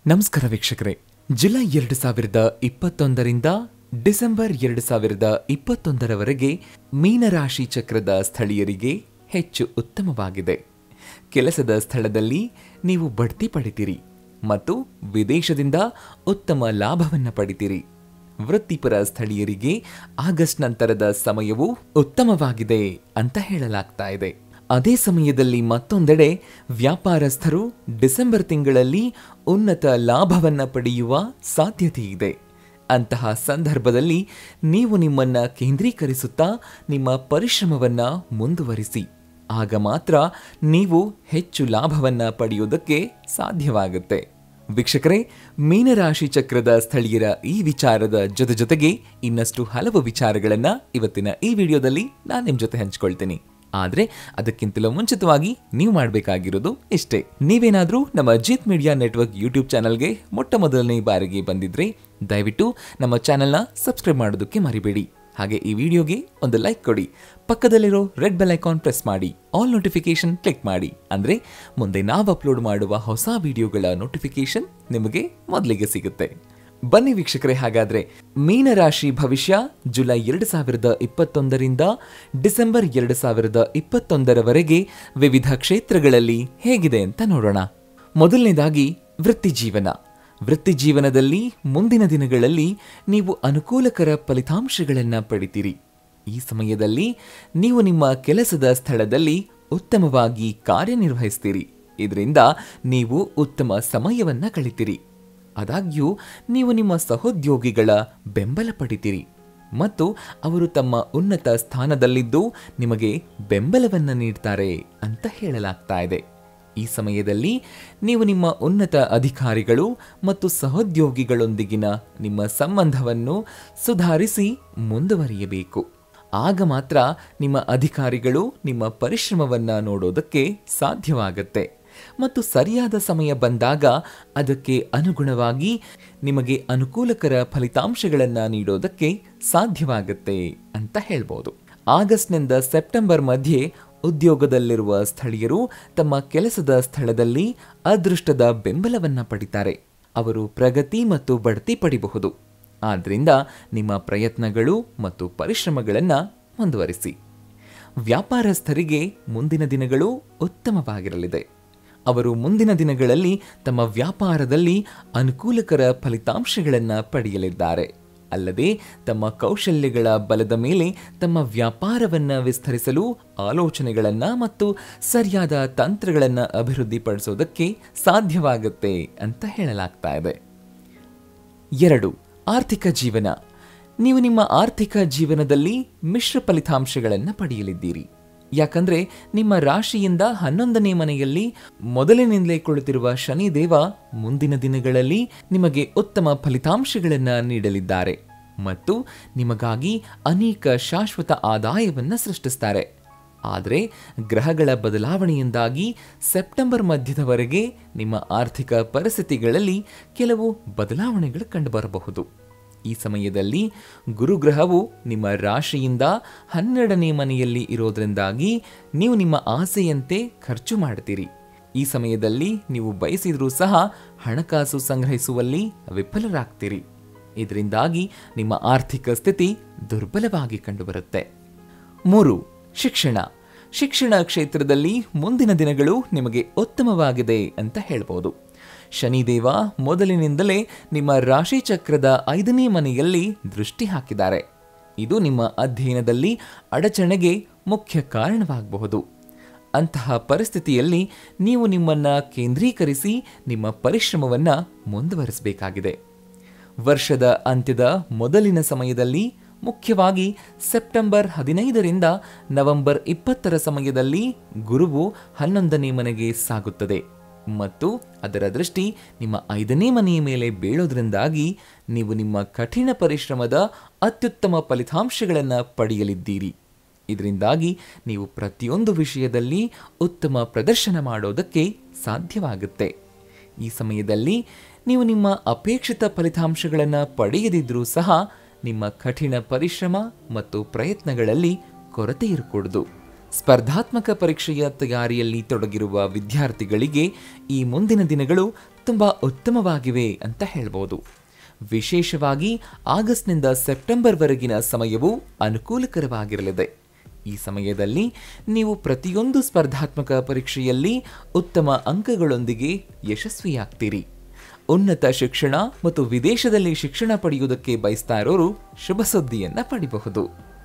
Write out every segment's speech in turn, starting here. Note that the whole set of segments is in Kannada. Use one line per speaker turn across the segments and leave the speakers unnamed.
ನಮಸ್ಕಾರ ವೀಕ್ಷಕರೇ ಜುಲೈ ಎರಡು ಸಾವಿರದ ಇಪ್ಪತ್ತೊಂದರಿಂದ ಡಿಸೆಂಬರ್ ಎರಡು ಸಾವಿರದ ಇಪ್ಪತ್ತೊಂದರವರೆಗೆ ಮೀನರಾಶಿ ಚಕ್ರದ ಸ್ಥಳೀಯರಿಗೆ ಹೆಚ್ಚು ಉತ್ತಮವಾಗಿದೆ ಕೆಲಸದ ಸ್ಥಳದಲ್ಲಿ ನೀವು ಬಡ್ತಿ ಪಡಿತೀರಿ ಮತ್ತು ವಿದೇಶದಿಂದ ಉತ್ತಮ ಲಾಭವನ್ನು ಪಡಿತೀರಿ ವೃತ್ತಿಪರ ಸ್ಥಳೀಯರಿಗೆ ಆಗಸ್ಟ್ ನಂತರದ ಸಮಯವು ಉತ್ತಮವಾಗಿದೆ ಅಂತ ಹೇಳಲಾಗ್ತಾ ಇದೆ ಅದೇ ಸಮಯದಲ್ಲಿ ಮತ್ತೊಂದೆಡೆ ವ್ಯಾಪಾರಸ್ಥರು ಡಿಸೆಂಬರ್ ತಿಂಗಳಲ್ಲಿ ಉನ್ನತ ಲಾಭವನ್ನ ಪಡೆಯುವ ಸಾಧ್ಯತೆ ಇದೆ ಅಂತಹ ಸಂದರ್ಭದಲ್ಲಿ ನೀವು ನಿಮ್ಮನ್ನ ಕೇಂದ್ರೀಕರಿಸುತ್ತಾ ನಿಮ್ಮ ಪರಿಶ್ರಮವನ್ನ ಮುಂದುವರಿಸಿ ಆಗ ಮಾತ್ರ ನೀವು ಹೆಚ್ಚು ಲಾಭವನ್ನ ಪಡೆಯುವುದಕ್ಕೆ ಸಾಧ್ಯವಾಗುತ್ತೆ ವೀಕ್ಷಕರೇ ಮೀನರಾಶಿ ಚಕ್ರದ ಸ್ಥಳೀಯರ ಈ ವಿಚಾರದ ಜೊತೆ ಜೊತೆಗೆ ಇನ್ನಷ್ಟು ಹಲವು ವಿಚಾರಗಳನ್ನ ಇವತ್ತಿನ ಈ ವಿಡಿಯೋದಲ್ಲಿ ನಾನು ನಿಮ್ ಜೊತೆ ಹಂಚ್ಕೊಳ್ತೀನಿ ಆದ್ರೆ ಅದಕ್ಕಿಂತಲೂ ಮುಂಚಿತವಾಗಿ ನೀವು ಮಾಡಬೇಕಾಗಿರೋದು ಇಷ್ಟೇ ನೀವೇನಾದ್ರೂ ನಮ್ಮ ಜಿತ್ ಮೀಡಿಯಾ ನೆಟ್ವರ್ಕ್ ಯೂಟ್ಯೂಬ್ ಚಾನಲ್ಗೆ ಮೊಟ್ಟ ಮೊದಲನೇ ಬಾರಿಗೆ ಬಂದಿದ್ರೆ ದಯವಿಟ್ಟು ನಮ್ಮ ಚಾನೆಲ್ನ ಸಬ್ಸ್ಕ್ರೈಬ್ ಮಾಡೋದಕ್ಕೆ ಮರಿಬೇಡಿ ಹಾಗೆ ಈ ವಿಡಿಯೋಗೆ ಒಂದು ಲೈಕ್ ಕೊಡಿ ಪಕ್ಕದಲ್ಲಿರೋ ರೆಡ್ ಬೆಲ್ ಐಕಾನ್ ಪ್ರೆಸ್ ಮಾಡಿ ಆಲ್ ನೋಟಿಫಿಕೇಶನ್ ಕ್ಲಿಕ್ ಮಾಡಿ ಅಂದ್ರೆ ಮುಂದೆ ನಾವು ಅಪ್ಲೋಡ್ ಮಾಡುವ ಹೊಸ ವಿಡಿಯೋಗಳ ನೋಟಿಫಿಕೇಶನ್ ನಿಮಗೆ ಮೊದಲಿಗೆ ಸಿಗುತ್ತೆ ಬನ್ನಿ ವೀಕ್ಷಕರೇ ಹಾಗಾದ್ರೆ ಮೀನರಾಶಿ ಭವಿಷ್ಯ ಜುಲೈ ಎರಡು ಸಾವಿರದ ಇಪ್ಪತ್ತೊಂದರಿಂದ ಡಿಸೆಂಬರ್ ಎರಡು ಸಾವಿರದ ಇಪ್ಪತ್ತೊಂದರವರೆಗೆ ವಿವಿಧ ಕ್ಷೇತ್ರಗಳಲ್ಲಿ ಹೇಗಿದೆ ಅಂತ ನೋಡೋಣ ಮೊದಲನೇದಾಗಿ ವೃತ್ತಿ ಜೀವನ ವೃತ್ತಿ ಜೀವನದಲ್ಲಿ ಮುಂದಿನ ದಿನಗಳಲ್ಲಿ ನೀವು ಅನುಕೂಲಕರ ಫಲಿತಾಂಶಗಳನ್ನು ಪಡಿತೀರಿ ಈ ಸಮಯದಲ್ಲಿ ನೀವು ನಿಮ್ಮ ಕೆಲಸದ ಸ್ಥಳದಲ್ಲಿ ಉತ್ತಮವಾಗಿ ಕಾರ್ಯನಿರ್ವಹಿಸ್ತೀರಿ ಇದರಿಂದ ನೀವು ಉತ್ತಮ ಸಮಯವನ್ನ ಕಳಿತೀರಿ ಆದಾಗ್ಯೂ ನೀವು ನಿಮ್ಮ ಸಹೋದ್ಯೋಗಿಗಳ ಬೆಂಬಲ ಪಡಿತೀರಿ ಮತ್ತು ಅವರು ತಮ್ಮ ಉನ್ನತ ಸ್ಥಾನದಲ್ಲಿದ್ದು ನಿಮಗೆ ಬೆಂಬಲವನ್ನ ನೀಡ್ತಾರೆ ಅಂತ ಹೇಳಲಾಗ್ತಾ ಇದೆ ಈ ಸಮಯದಲ್ಲಿ ನೀವು ನಿಮ್ಮ ಉನ್ನತ ಅಧಿಕಾರಿಗಳು ಮತ್ತು ಸಹೋದ್ಯೋಗಿಗಳೊಂದಿಗಿನ ನಿಮ್ಮ ಸಂಬಂಧವನ್ನು ಸುಧಾರಿಸಿ ಮುಂದುವರಿಯಬೇಕು ಆಗ ಮಾತ್ರ ನಿಮ್ಮ ಅಧಿಕಾರಿಗಳು ನಿಮ್ಮ ಪರಿಶ್ರಮವನ್ನ ನೋಡೋದಕ್ಕೆ ಸಾಧ್ಯವಾಗತ್ತೆ ಮತ್ತು ಸರಿಯಾದ ಸಮಯ ಬಂದಾಗ ಅದಕ್ಕೆ ಅನುಗುಣವಾಗಿ ನಿಮಗೆ ಅನುಕೂಲಕರ ಫಲಿತಾಂಶಗಳನ್ನು ನೀಡೋದಕ್ಕೆ ಸಾಧ್ಯವಾಗುತ್ತೆ ಅಂತ ಹೇಳ್ಬೋದು ಆಗಸ್ಟ್ನಿಂದ ಸೆಪ್ಟೆಂಬರ್ ಮಧ್ಯೆ ಉದ್ಯೋಗದಲ್ಲಿರುವ ಸ್ಥಳೀಯರು ತಮ್ಮ ಕೆಲಸದ ಸ್ಥಳದಲ್ಲಿ ಅದೃಷ್ಟದ ಬೆಂಬಲವನ್ನ ಪಡಿತಾರೆ ಅವರು ಪ್ರಗತಿ ಮತ್ತು ಬಡ್ತಿ ಪಡಿಬಹುದು ಆದ್ರಿಂದ ನಿಮ್ಮ ಪ್ರಯತ್ನಗಳು ಮತ್ತು ಪರಿಶ್ರಮಗಳನ್ನು ಮುಂದುವರಿಸಿ ವ್ಯಾಪಾರಸ್ಥರಿಗೆ ಮುಂದಿನ ದಿನಗಳು ಉತ್ತಮವಾಗಿರಲಿದೆ ಅವರು ಮುಂದಿನ ದಿನಗಳಲ್ಲಿ ತಮ್ಮ ವ್ಯಾಪಾರದಲ್ಲಿ ಅನುಕೂಲಕರ ಫಲಿತಾಂಶಗಳನ್ನು ಪಡೆಯಲಿದ್ದಾರೆ ಅಲ್ಲದೆ ತಮ್ಮ ಕೌಶಲ್ಯಗಳ ಬಲದ ಮೇಲೆ ತಮ್ಮ ವ್ಯಾಪಾರವನ್ನು ವಿಸ್ತರಿಸಲು ಆಲೋಚನೆಗಳನ್ನ ಮತ್ತು ಸರಿಯಾದ ತಂತ್ರಗಳನ್ನು ಅಭಿವೃದ್ಧಿಪಡಿಸೋದಕ್ಕೆ ಸಾಧ್ಯವಾಗುತ್ತೆ ಅಂತ ಹೇಳಲಾಗ್ತಾ ಇದೆ ಎರಡು ಆರ್ಥಿಕ ಜೀವನ ನೀವು ನಿಮ್ಮ ಆರ್ಥಿಕ ಜೀವನದಲ್ಲಿ ಮಿಶ್ರ ಫಲಿತಾಂಶಗಳನ್ನು ಪಡೆಯಲಿದ್ದೀರಿ ಯಾಕಂದ್ರೆ ನಿಮ್ಮ ರಾಶಿಯಿಂದ ಹನ್ನೊಂದನೇ ಮನೆಯಲ್ಲಿ ಮೊದಲಿನಿಂದಲೇ ಕುಳಿತಿರುವ ಶನಿದೇವ ಮುಂದಿನ ದಿನಗಳಲ್ಲಿ ನಿಮಗೆ ಉತ್ತಮ ಫಲಿತಾಂಶಗಳನ್ನು ನೀಡಲಿದ್ದಾರೆ ಮತ್ತು ನಿಮಗಾಗಿ ಅನೇಕ ಶಾಶ್ವತ ಆದಾಯವನ್ನ ಸೃಷ್ಟಿಸ್ತಾರೆ ಆದರೆ ಗ್ರಹಗಳ ಬದಲಾವಣೆಯಿಂದಾಗಿ ಸೆಪ್ಟೆಂಬರ್ ಮಧ್ಯದವರೆಗೆ ನಿಮ್ಮ ಆರ್ಥಿಕ ಪರಿಸ್ಥಿತಿಗಳಲ್ಲಿ ಕೆಲವು ಬದಲಾವಣೆಗಳು ಕಂಡುಬರಬಹುದು ಈ ಸಮಯದಲ್ಲಿ ಗುರುಗ್ರಹವು ನಿಮ್ಮ ರಾಶಿಯಿಂದ ಹನ್ನೆರಡನೇ ಮನೆಯಲ್ಲಿ ಇರೋದ್ರಿಂದಾಗಿ ನೀವು ನಿಮ್ಮ ಆಸೆಯಂತೆ ಖರ್ಚು ಮಾಡ್ತೀರಿ ಈ ಸಮಯದಲ್ಲಿ ನೀವು ಬಯಸಿದ್ರೂ ಸಹ ಹಣಕಾಸು ಸಂಗ್ರಹಿಸುವಲ್ಲಿ ವಿಫಲರಾಗ್ತೀರಿ ಇದರಿಂದಾಗಿ ನಿಮ್ಮ ಆರ್ಥಿಕ ಸ್ಥಿತಿ ದುರ್ಬಲವಾಗಿ ಕಂಡುಬರುತ್ತೆ ಮೂರು ಶಿಕ್ಷಣ ಶಿಕ್ಷಣ ಕ್ಷೇತ್ರದಲ್ಲಿ ಮುಂದಿನ ದಿನಗಳು ನಿಮಗೆ ಉತ್ತಮವಾಗಿದೆ ಅಂತ ಹೇಳ್ಬೋದು ಶನಿದೇವ ಮೊದಲಿನಿಂದಲೇ ನಿಮ್ಮ ರಾಶಿ ಚಕ್ರದ ಐದನೇ ಮನೆಯಲ್ಲಿ ದೃಷ್ಟಿ ಹಾಕಿದ್ದಾರೆ ಇದು ನಿಮ್ಮ ಅಧ್ಯಯನದಲ್ಲಿ ಅಡಚಣೆಗೆ ಮುಖ್ಯ ಕಾರಣವಾಗಬಹುದು ಅಂತಹ ಪರಿಸ್ಥಿತಿಯಲ್ಲಿ ನೀವು ನಿಮ್ಮನ್ನ ಕೇಂದ್ರೀಕರಿಸಿ ನಿಮ್ಮ ಪರಿಶ್ರಮವನ್ನ ಮುಂದುವರಿಸಬೇಕಾಗಿದೆ ವರ್ಷದ ಅಂತ್ಯದ ಮೊದಲಿನ ಸಮಯದಲ್ಲಿ ಮುಖ್ಯವಾಗಿ ಸೆಪ್ಟೆಂಬರ್ ಹದಿನೈದರಿಂದ ನವೆಂಬರ್ ಇಪ್ಪತ್ತರ ಸಮಯದಲ್ಲಿ ಗುರುವು ಹನ್ನೊಂದನೇ ಮನೆಗೆ ಸಾಗುತ್ತದೆ ಮತ್ತು ಅದರ ದೃಷ್ಟಿ ನಿಮ್ಮ ಐದನೇ ಮನೆಯ ಮೇಲೆ ಬೀಳೋದ್ರಿಂದಾಗಿ ನೀವು ನಿಮ್ಮ ಕಠಿಣ ಪರಿಶ್ರಮದ ಅತ್ಯುತ್ತಮ ಫಲಿತಾಂಶಗಳನ್ನು ಪಡೆಯಲಿದ್ದೀರಿ ಇದರಿಂದಾಗಿ ನೀವು ಪ್ರತಿಯೊಂದು ವಿಷಯದಲ್ಲಿ ಉತ್ತಮ ಪ್ರದರ್ಶನ ಮಾಡೋದಕ್ಕೆ ಸಾಧ್ಯವಾಗುತ್ತೆ ಈ ಸಮಯದಲ್ಲಿ ನೀವು ನಿಮ್ಮ ಅಪೇಕ್ಷಿತ ಫಲಿತಾಂಶಗಳನ್ನು ಪಡೆಯದಿದ್ರೂ ಸಹ ನಿಮ್ಮ ಕಠಿಣ ಪರಿಶ್ರಮ ಮತ್ತು ಪ್ರಯತ್ನಗಳಲ್ಲಿ ಕೊರತೆ ಇರಕೂಡದು ಸ್ಪರ್ಧಾತ್ಮಕ ಪರೀಕ್ಷೆಯ ತಯಾರಿಯಲ್ಲಿ ತೊಡಗಿರುವ ವಿದ್ಯಾರ್ಥಿಗಳಿಗೆ ಈ ಮುಂದಿನ ದಿನಗಳು ತುಂಬಾ ಉತ್ತಮವಾಗಿವೆ ಅಂತ ಹೇಳ್ಬೋದು ವಿಶೇಷವಾಗಿ ಆಗಸ್ಟ್ನಿಂದ ಸೆಪ್ಟೆಂಬರ್ವರೆಗಿನ ಸಮಯವು ಅನುಕೂಲಕರವಾಗಿರಲಿದೆ ಈ ಸಮಯದಲ್ಲಿ ನೀವು ಪ್ರತಿಯೊಂದು ಸ್ಪರ್ಧಾತ್ಮಕ ಪರೀಕ್ಷೆಯಲ್ಲಿ ಉತ್ತಮ ಅಂಕಗಳೊಂದಿಗೆ ಯಶಸ್ವಿಯಾಗ್ತೀರಿ ಉನ್ನತ ಶಿಕ್ಷಣ ಮತ್ತು ವಿದೇಶದಲ್ಲಿ ಶಿಕ್ಷಣ ಪಡೆಯುವುದಕ್ಕೆ ಬಯಸ್ತಾ ಇರೋರು ಶುಭ ಸುದ್ದಿಯನ್ನ ಪಡಿಬಹುದು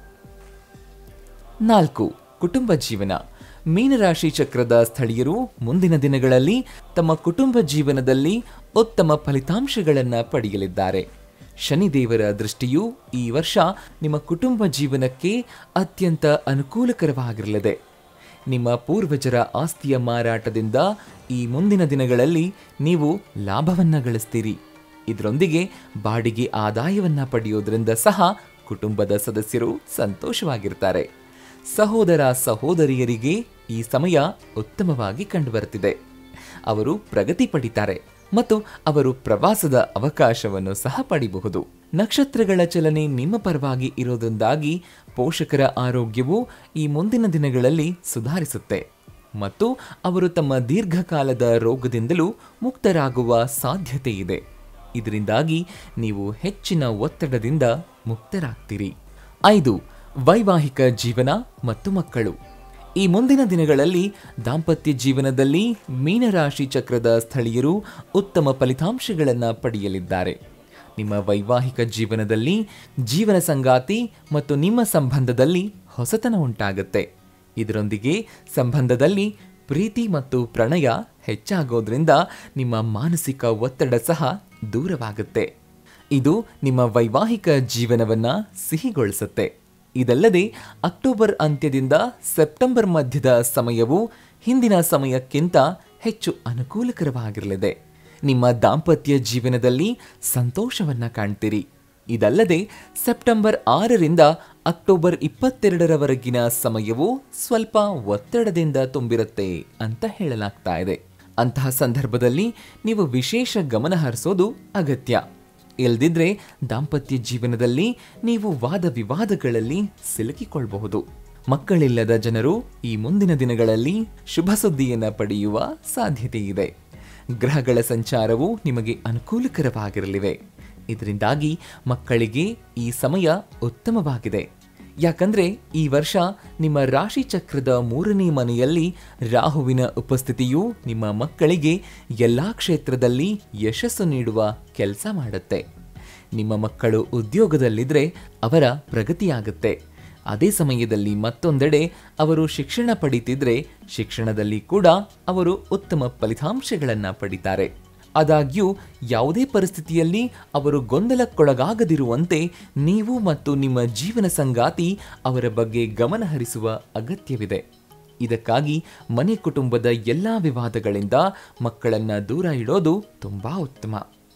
ನಾಲ್ಕು ಕುಟುಂಬ ಜೀವನ ಮೀನರಾಶಿ ಚಕ್ರದ ಸ್ಥಳೀಯರು ಮುಂದಿನ ದಿನಗಳಲ್ಲಿ ತಮ್ಮ ಕುಟುಂಬ ಜೀವನದಲ್ಲಿ ಉತ್ತಮ ಫಲಿತಾಂಶಗಳನ್ನು ಪಡೆಯಲಿದ್ದಾರೆ ಶನಿದೇವರ ದೃಷ್ಟಿಯು ಈ ವರ್ಷ ನಿಮ್ಮ ಕುಟುಂಬ ಜೀವನಕ್ಕೆ ಅತ್ಯಂತ ಅನುಕೂಲಕರವಾಗಿರಲಿದೆ ನಿಮ್ಮ ಪೂರ್ವಜರ ಆಸ್ತಿಯ ಮಾರಾಟದಿಂದ ಈ ಮುಂದಿನ ದಿನಗಳಲ್ಲಿ ನೀವು ಲಾಭವನ್ನ ಗಳಿಸ್ತೀರಿ ಇದರೊಂದಿಗೆ ಬಾಡಿಗೆ ಆದಾಯವನ್ನ ಪಡೆಯೋದ್ರಿಂದ ಸಹ ಕುಟುಂಬದ ಸದಸ್ಯರು ಸಂತೋಷವಾಗಿರ್ತಾರೆ ಸಹೋದರ ಸಹೋದರಿಯರಿಗೆ ಈ ಸಮಯ ಉತ್ತಮವಾಗಿ ಕಂಡುಬರುತ್ತಿದೆ ಅವರು ಪ್ರಗತಿ ಪಡಿತಾರೆ ಮತ್ತು ಅವರು ಪ್ರವಾಸದ ಅವಕಾಶವನ್ನು ಸಹ ಪಡಿಬಹುದು ನಕ್ಷತ್ರಗಳ ಚಲನೆ ನಿಮ್ಮ ಪರವಾಗಿ ಇರೋದ್ರಿಂದಾಗಿ ಪೋಷಕರ ಆರೋಗ್ಯವು ಈ ಮುಂದಿನ ದಿನಗಳಲ್ಲಿ ಸುಧಾರಿಸುತ್ತೆ ಮತ್ತು ಅವರು ತಮ್ಮ ದೀರ್ಘಕಾಲದ ರೋಗದಿಂದಲೂ ಮುಕ್ತರಾಗುವ ಸಾಧ್ಯತೆ ಇದೆ ಇದರಿಂದಾಗಿ ನೀವು ಹೆಚ್ಚಿನ ಒತ್ತಡದಿಂದ ಮುಕ್ತರಾಗ್ತೀರಿ ಐದು ವೈವಾಹಿಕ ಜೀವನ ಮತ್ತು ಮಕ್ಕಳು ಈ ಮುಂದಿನ ದಿನಗಳಲ್ಲಿ ದಾಂಪತ್ಯ ಜೀವನದಲ್ಲಿ ಮೀನರಾಶಿ ಚಕ್ರದ ಸ್ಥಳೀಯರು ಉತ್ತಮ ಫಲಿತಾಂಶಗಳನ್ನು ಪಡೆಯಲಿದ್ದಾರೆ ನಿಮ್ಮ ವೈವಾಹಿಕ ಜೀವನದಲ್ಲಿ ಜೀವನ ಸಂಗಾತಿ ಮತ್ತು ನಿಮ್ಮ ಸಂಬಂಧದಲ್ಲಿ ಹೊಸತನ ಉಂಟಾಗುತ್ತೆ ಇದರೊಂದಿಗೆ ಸಂಬಂಧದಲ್ಲಿ ಪ್ರೀತಿ ಮತ್ತು ಪ್ರಣಯ ಹೆಚ್ಚಾಗೋದ್ರಿಂದ ನಿಮ್ಮ ಮಾನಸಿಕ ಒತ್ತಡ ಸಹ ದೂರವಾಗುತ್ತೆ ಇದು ನಿಮ್ಮ ವೈವಾಹಿಕ ಜೀವನವನ್ನ ಸಿಹಿಗೊಳಿಸುತ್ತೆ ಇದಲ್ಲದೆ ಅಕ್ಟೋಬರ್ ಅಂತ್ಯದಿಂದ ಸೆಪ್ಟೆಂಬರ್ ಮಧ್ಯದ ಸಮಯವು ಹಿಂದಿನ ಸಮಯಕ್ಕಿಂತ ಹೆಚ್ಚು ಅನುಕೂಲಕರವಾಗಿರಲಿದೆ ನಿಮ್ಮ ದಾಂಪತ್ಯ ಜೀವನದಲ್ಲಿ ಸಂತೋಷವನ್ನ ಕಾಣ್ತೀರಿ ಇದಲ್ಲದೆ ಸೆಪ್ಟೆಂಬರ್ ಆರರಿಂದ ಅಕ್ಟೋಬರ್ ಇಪ್ಪತ್ತೆರಡರವರೆಗಿನ ಸಮಯವು ಸ್ವಲ್ಪ ಒತ್ತಡದಿಂದ ತುಂಬಿರುತ್ತೆ ಅಂತ ಹೇಳಲಾಗ್ತಾ ಇದೆ ಅಂತಹ ಸಂದರ್ಭದಲ್ಲಿ ನೀವು ವಿಶೇಷ ಗಮನ ಹರಿಸೋದು ಅಗತ್ಯ ಇಲ್ದಿದ್ರೆ ದಾಂಪತ್ಯ ಜೀವನದಲ್ಲಿ ನೀವು ವಾದ ವಿವಾದಗಳಲ್ಲಿ ಸಿಲುಕಿಕೊಳ್ಳಬಹುದು ಮಕ್ಕಳಿಲ್ಲದ ಜನರು ಈ ಮುಂದಿನ ದಿನಗಳಲ್ಲಿ ಶುಭ ಸುದ್ದಿಯನ್ನ ಪಡೆಯುವ ಸಾಧ್ಯತೆ ಇದೆ ಗ್ರಹಗಳ ಸಂಚಾರವು ನಿಮಗೆ ಅನುಕೂಲಕರವಾಗಿರಲಿವೆ ಇದರಿಂದಾಗಿ ಮಕ್ಕಳಿಗೆ ಈ ಸಮಯ ಉತ್ತಮವಾಗಿದೆ ಯಾಕಂದ್ರೆ ಈ ವರ್ಷ ನಿಮ್ಮ ರಾಶಿ ಚಕ್ರದ ಮೂರನೇ ಮನೆಯಲ್ಲಿ ರಾಹುವಿನ ಉಪಸ್ಥಿತಿಯು ನಿಮ್ಮ ಮಕ್ಕಳಿಗೆ ಎಲ್ಲಾ ಕ್ಷೇತ್ರದಲ್ಲಿ ಯಶಸ್ಸು ನೀಡುವ ಕೆಲಸ ಮಾಡುತ್ತೆ ನಿಮ್ಮ ಮಕ್ಕಳು ಉದ್ಯೋಗದಲ್ಲಿದ್ರೆ ಅವರ ಪ್ರಗತಿಯಾಗುತ್ತೆ ಅದೇ ಸಮಯದಲ್ಲಿ ಮತ್ತೊಂದೆಡೆ ಅವರು ಶಿಕ್ಷಣ ಪಡಿತಿದ್ರೆ ಶಿಕ್ಷಣದಲ್ಲಿ ಕೂಡ ಅವರು ಉತ್ತಮ ಫಲಿತಾಂಶಗಳನ್ನ ಪಡಿತಾರೆ ಆದಾಗ್ಯೂ ಯಾವುದೇ ಪರಿಸ್ಥಿತಿಯಲ್ಲಿ ಅವರು ಗೊಂದಲಕ್ಕೊಳಗಾಗದಿರುವಂತೆ ನೀವು ಮತ್ತು ನಿಮ್ಮ ಜೀವನ ಸಂಗಾತಿ ಅವರ ಬಗ್ಗೆ ಗಮನ ಹರಿಸುವ ಅಗತ್ಯವಿದೆ ಇದಕ್ಕಾಗಿ ಮನೆ ಕುಟುಂಬದ ಎಲ್ಲಾ ವಿವಾದಗಳಿಂದ ಮಕ್ಕಳನ್ನ ದೂರ ಇಡೋದು ತುಂಬಾ ಉತ್ತಮ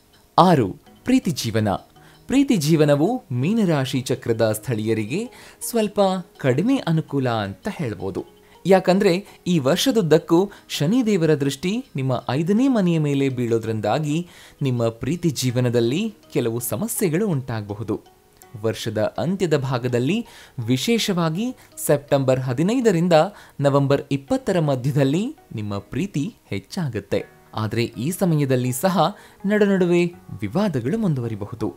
ಆರು ಪ್ರೀತಿ ಜೀವನ ಪ್ರೀತಿ ಜೀವನವು ಮೀನರಾಶಿ ಚಕ್ರದ ಸ್ಥಳೀಯರಿಗೆ ಸ್ವಲ್ಪ ಕಡಿಮೆ ಅನುಕೂಲ ಅಂತ ಹೇಳ್ಬೋದು ಯಾಕಂದ್ರೆ ಈ ವರ್ಷದುದ್ದಕ್ಕೂ ಶನಿದೇವರ ದೃಷ್ಟಿ ನಿಮ್ಮ ಐದನೇ ಮನೆಯ ಮೇಲೆ ಬೀಳೋದ್ರಿಂದಾಗಿ ನಿಮ್ಮ ಪ್ರೀತಿ ಜೀವನದಲ್ಲಿ ಕೆಲವು ಸಮಸ್ಯೆಗಳು ಉಂಟಾಗಬಹುದು ವರ್ಷದ ಅಂತ್ಯದ ಭಾಗದಲ್ಲಿ ವಿಶೇಷವಾಗಿ ಸೆಪ್ಟೆಂಬರ್ ಹದಿನೈದರಿಂದ ನವೆಂಬರ್ ಇಪ್ಪತ್ತರ ಮಧ್ಯದಲ್ಲಿ ನಿಮ್ಮ ಪ್ರೀತಿ ಹೆಚ್ಚಾಗುತ್ತೆ ಆದರೆ ಈ ಸಮಯದಲ್ಲಿ ಸಹ ನಡುನಡುವೆ ವಿವಾದಗಳು ಮುಂದುವರಿಬಹುದು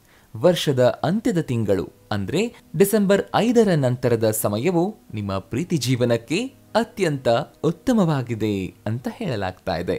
ವರ್ಷದ ಅಂತ್ಯದ ತಿಂಗಳು ಅಂದ್ರೆ ಡಿಸೆಂಬರ್ ಐದರ ನಂತರದ ಸಮಯವು ನಿಮ್ಮ ಪ್ರೀತಿ ಜೀವನಕ್ಕೆ ಅತ್ಯಂತ ಉತ್ತಮವಾಗಿದೆ ಅಂತ ಹೇಳಲಾಗ್ತಾ ಇದೆ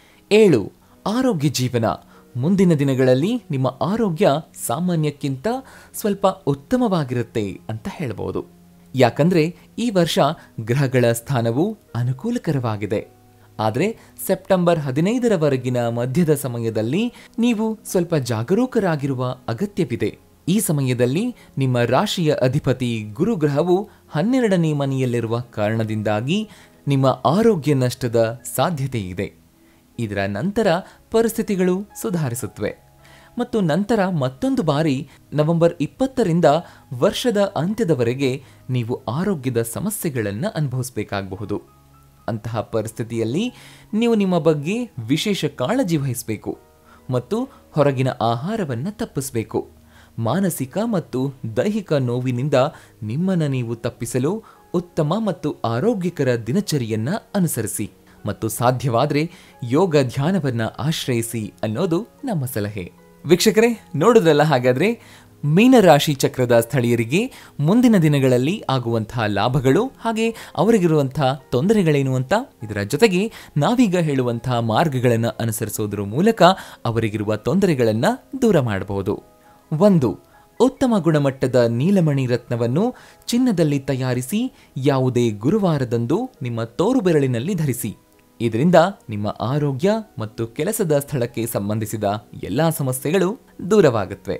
ಏಳು ಆರೋಗ್ಯ ಜೀವನ ಮುಂದಿನ ದಿನಗಳಲ್ಲಿ ನಿಮ್ಮ ಆರೋಗ್ಯ ಸಾಮಾನ್ಯಕ್ಕಿಂತ ಸ್ವಲ್ಪ ಉತ್ತಮವಾಗಿರುತ್ತೆ ಅಂತ ಹೇಳ್ಬೋದು ಯಾಕಂದ್ರೆ ಈ ವರ್ಷ ಗ್ರಹಗಳ ಸ್ಥಾನವು ಅನುಕೂಲಕರವಾಗಿದೆ ಆದರೆ ಸೆಪ್ಟೆಂಬರ್ ಹದಿನೈದರವರೆಗಿನ ಮಧ್ಯದ ಸಮಯದಲ್ಲಿ ನೀವು ಸ್ವಲ್ಪ ಜಾಗರೂಕರಾಗಿರುವ ಅಗತ್ಯವಿದೆ ಈ ಸಮಯದಲ್ಲಿ ನಿಮ್ಮ ರಾಶಿಯ ಅಧಿಪತಿ ಗುರುಗ್ರಹವು ಹನ್ನೆರಡನೇ ಮನೆಯಲ್ಲಿರುವ ಕಾರಣದಿಂದಾಗಿ ನಿಮ್ಮ ಆರೋಗ್ಯ ನಷ್ಟದ ಸಾಧ್ಯತೆ ಇದೆ ಇದರ ನಂತರ ಪರಿಸ್ಥಿತಿಗಳು ಸುಧಾರಿಸುತ್ತವೆ ಮತ್ತು ನಂತರ ಮತ್ತೊಂದು ಬಾರಿ ನವೆಂಬರ್ ಇಪ್ಪತ್ತರಿಂದ ವರ್ಷದ ಅಂತ್ಯದವರೆಗೆ ನೀವು ಆರೋಗ್ಯದ ಸಮಸ್ಯೆಗಳನ್ನು ಅನುಭವಿಸಬೇಕಾಗಬಹುದು ಅಂತಹ ಪರಿಸ್ಥಿತಿಯಲ್ಲಿ ನೀವು ನಿಮ್ಮ ಬಗ್ಗೆ ವಿಶೇಷ ಕಾಳಜಿ ವಹಿಸಬೇಕು ಮತ್ತು ಹೊರಗಿನ ಆಹಾರವನ್ನು ತಪ್ಪಿಸಬೇಕು ಮಾನಸಿಕ ಮತ್ತು ದೈಹಿಕ ನೋವಿನಿಂದ ನಿಮ್ಮನ್ನು ನೀವು ತಪ್ಪಿಸಲು ಉತ್ತಮ ಮತ್ತು ಆರೋಗ್ಯಕರ ದಿನಚರಿಯನ್ನ ಅನುಸರಿಸಿ ಮತ್ತು ಸಾಧ್ಯವಾದರೆ ಯೋಗ ಧ್ಯಾನವನ್ನ ಆಶ್ರಯಿಸಿ ಅನ್ನೋದು ನಮ್ಮ ಸಲಹೆ ವೀಕ್ಷಕರೇ ನೋಡುದ್ರಲ್ಲ ಹಾಗಾದ್ರೆ ಮೀನರಾಶಿ ಚಕ್ರದ ಸ್ಥಳೀಯರಿಗೆ ಮುಂದಿನ ದಿನಗಳಲ್ಲಿ ಆಗುವಂತಹ ಲಾಭಗಳು ಹಾಗೆ ಅವರಿಗಿರುವಂತಹ ತೊಂದರೆಗಳೇನು ಅಂತ ಇದರ ಜೊತೆಗೆ ನಾವೀಗ ಹೇಳುವಂತಹ ಮಾರ್ಗಗಳನ್ನು ಅನುಸರಿಸೋದ್ರ ಮೂಲಕ ಅವರಿಗಿರುವ ತೊಂದರೆಗಳನ್ನ ದೂರ ಮಾಡಬಹುದು ಒಂದು ಉತ್ತಮ ಗುಣಮಟ್ಟದ ನೀಲಮಣಿ ರತ್ನವನ್ನು ಚಿನ್ನದಲ್ಲಿ ತಯಾರಿಸಿ ಯಾವುದೇ ಗುರುವಾರದಂದು ನಿಮ್ಮ ತೋರು ಬೆರಳಿನಲ್ಲಿ ಧರಿಸಿ ಇದರಿಂದ ನಿಮ್ಮ ಆರೋಗ್ಯ ಮತ್ತು ಕೆಲಸದ ಸ್ಥಳಕ್ಕೆ ಸಂಬಂಧಿಸಿದ ಎಲ್ಲಾ ಸಮಸ್ಯೆಗಳು ದೂರವಾಗುತ್ತವೆ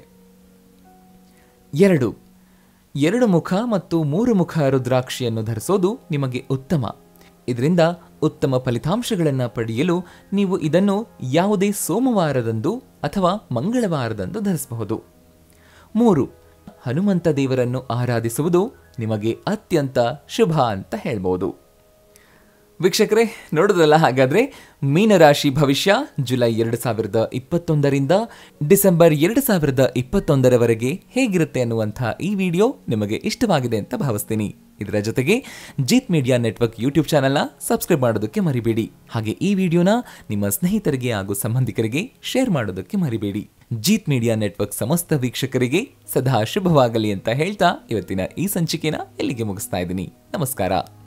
ಎರಡು ಎರಡು ಮುಖ ಮತ್ತು ಮೂರು ಮುಖ ರುದ್ರಾಕ್ಷಿಯನ್ನು ಧರಿಸೋದು ನಿಮಗೆ ಉತ್ತಮ ಇದರಿಂದ ಉತ್ತಮ ಫಲಿತಾಂಶಗಳನ್ನು ಪಡೆಯಲು ನೀವು ಇದನ್ನು ಯಾವುದೇ ಸೋಮವಾರದಂದು ಅಥವಾ ಮಂಗಳವಾರದಂದು ಧರಿಸಬಹುದು ಮೂರು ಹನುಮಂತ ದೇವರನ್ನು ಆರಾಧಿಸುವುದು ನಿಮಗೆ ಅತ್ಯಂತ ಶುಭ ಅಂತ ಹೇಳ್ಬೋದು ವೀಕ್ಷಕರೇ ನೋಡೋದಲ್ಲ ಹಾಗಾದ್ರೆ ಮೀನರಾಶಿ ಭವಿಷ್ಯ ಜುಲೈ ಎರಡು ಸಾವಿರದ ಇಪ್ಪತ್ತೊಂದರಿಂದ ಡಿಸೆಂಬರ್ ಎರಡು ಸಾವಿರದ ಇಪ್ಪತ್ತೊಂದರವರೆಗೆ ಹೇಗಿರುತ್ತೆ ಅನ್ನುವಂತಹ ಈ ವಿಡಿಯೋ ನಿಮಗೆ ಇಷ್ಟವಾಗಿದೆ ಅಂತ ಭಾವಿಸ್ತೀನಿ ಇದರ ಜೊತೆಗೆ ಜೀತ್ ಮೀಡಿಯಾ ನೆಟ್ವರ್ಕ್ ಯೂಟ್ಯೂಬ್ ಚಾನೆಲ್ನ ಸಬ್ಸ್ಕ್ರೈಬ್ ಮಾಡೋದಕ್ಕೆ ಮರಿಬೇಡಿ ಹಾಗೆ ಈ ವಿಡಿಯೋನ ನಿಮ್ಮ ಸ್ನೇಹಿತರಿಗೆ ಹಾಗೂ ಸಂಬಂಧಿಕರಿಗೆ ಶೇರ್ ಮಾಡೋದಕ್ಕೆ ಮರಿಬೇಡಿ ಜೀತ್ ಮೀಡಿಯಾ ನೆಟ್ವರ್ಕ್ ಸಮಸ್ತ ವೀಕ್ಷಕರಿಗೆ ಸದಾ ಶುಭವಾಗಲಿ ಅಂತ ಹೇಳ್ತಾ ಇವತ್ತಿನ ಈ ಸಂಚಿಕೆನ ಇಲ್ಲಿಗೆ ಮುಗಿಸ್ತಾ ಇದ್ದೀನಿ ನಮಸ್ಕಾರ